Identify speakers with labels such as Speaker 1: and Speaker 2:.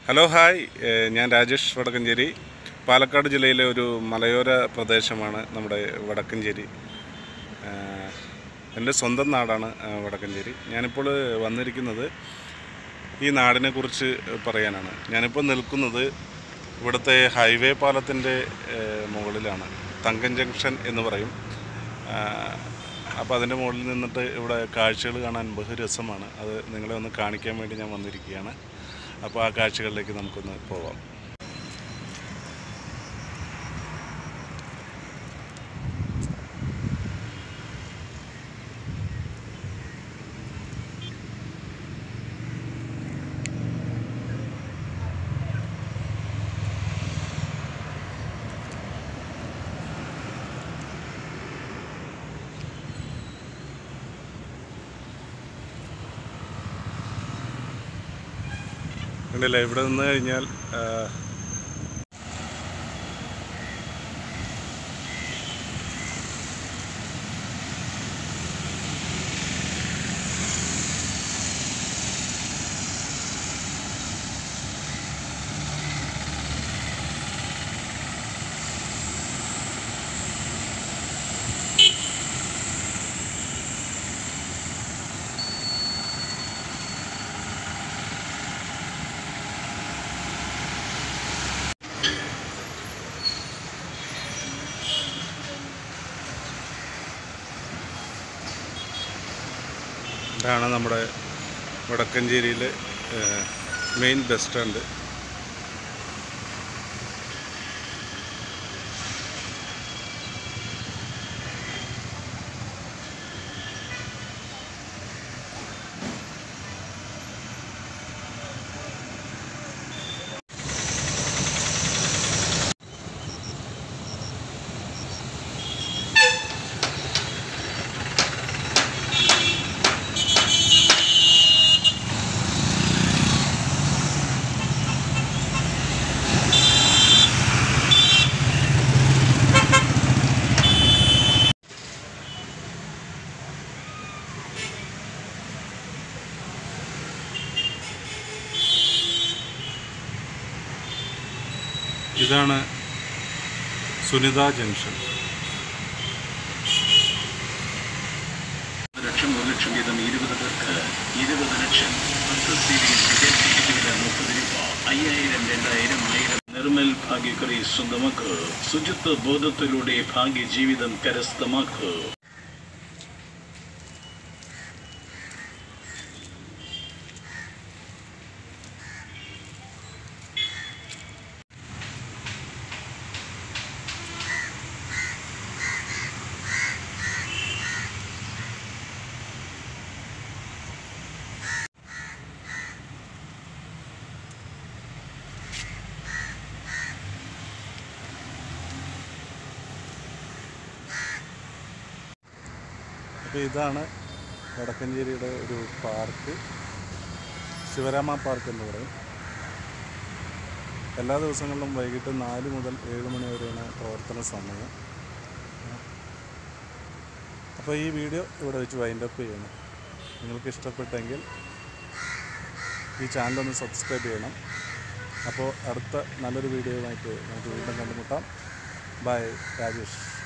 Speaker 1: hello hi ഏഹ് ഞാൻ രാജേഷ് വടക്കഞ്ചേരി പാലക്കാട് ജില്ലയിലെ ഒരു മലയോര പ്രദേശമാണ് നമ്മുടെ വടക്കഞ്ചേരി ഏഹ് എൻ്റെ സ്വന്തം നാടാണ് ഏഹ് വടക്കഞ്ചേരി ഞാനിപ്പോൾ വന്നിരിക്കുന്നത് ഈ നാടിനെ കുറിച്ച് പറയാനാണ് ഞാനിപ്പോൾ നിൽക്കുന്നത് ഇവിടുത്തെ ഹൈവേ പാലത്തിൻ്റെ ഏഹ് മുകളിലാണ് തങ്കൻ ജംഗ്ഷൻ എന്ന് പറയും അപ്പോൾ അതിൻ്റെ മുകളിൽ നിന്നിട്ട് ഇവിടെ കാഴ്ചകൾ കാണാൻ ബഹുരസമാണ് അത് നിങ്ങളെ ഒന്ന് കാണിക്കാൻ വേണ്ടി ഞാൻ വന്നിരിക്കുകയാണ് അപ്പോൾ ആ കാഴ്ചകളിലേക്ക് നമുക്കൊന്ന് പോവാം കണ്ടില്ലേ ഇവിടെ നിന്ന് കഴിഞ്ഞാൽ ആ, ഇതാണ് നമ്മുടെ വടക്കഞ്ചേരിയിലെ മെയിൻ ബസ് സ്റ്റാൻഡ് ഇതാണ് സുനിത ജംഗ്ഷൻ
Speaker 2: ലക്ഷം ഒരു ലക്ഷം വീതം ഇരുപത് പേർക്ക് ഇരുപത് ലക്ഷം പത്ത് സീരിയൽ ടിക്കറ്റ് ടിക്കറ്റ് വില മുപ്പത് രൂപ അയ്യായിരം രണ്ടായിരം ആയിരം നിർമ്മൽ ഭാഗ്യക്കുറി സ്വന്തമാക്ക് ശുചിത്വ ബോധത്തിലൂടെ ഭാഗ്യ ജീവിതം കരസ്ഥമാക്ക്
Speaker 1: അപ്പോൾ ഇതാണ് വടക്കഞ്ചേരിയുടെ ഒരു പാർക്ക് ശിവരാമ പാർക്ക് എന്ന് പറയും എല്ലാ ദിവസങ്ങളിലും വൈകിട്ട് നാല് മുതൽ ഏഴ് മണി വരെയാണ് പ്രവർത്തന സമയം അപ്പോൾ ഈ വീഡിയോ ഇവിടെ വെച്ച് വൈൻഡ് അപ്പ് ചെയ്യണം നിങ്ങൾക്ക് ഇഷ്ടപ്പെട്ടെങ്കിൽ ഈ ചാനലൊന്ന് സബ്സ്ക്രൈബ് ചെയ്യണം അപ്പോൾ അടുത്ത നല്ലൊരു വീഡിയോയുമായിട്ട് നമുക്ക് വീണ്ടും കണ്ടുമുട്ടാം ബൈ രാജേഷ്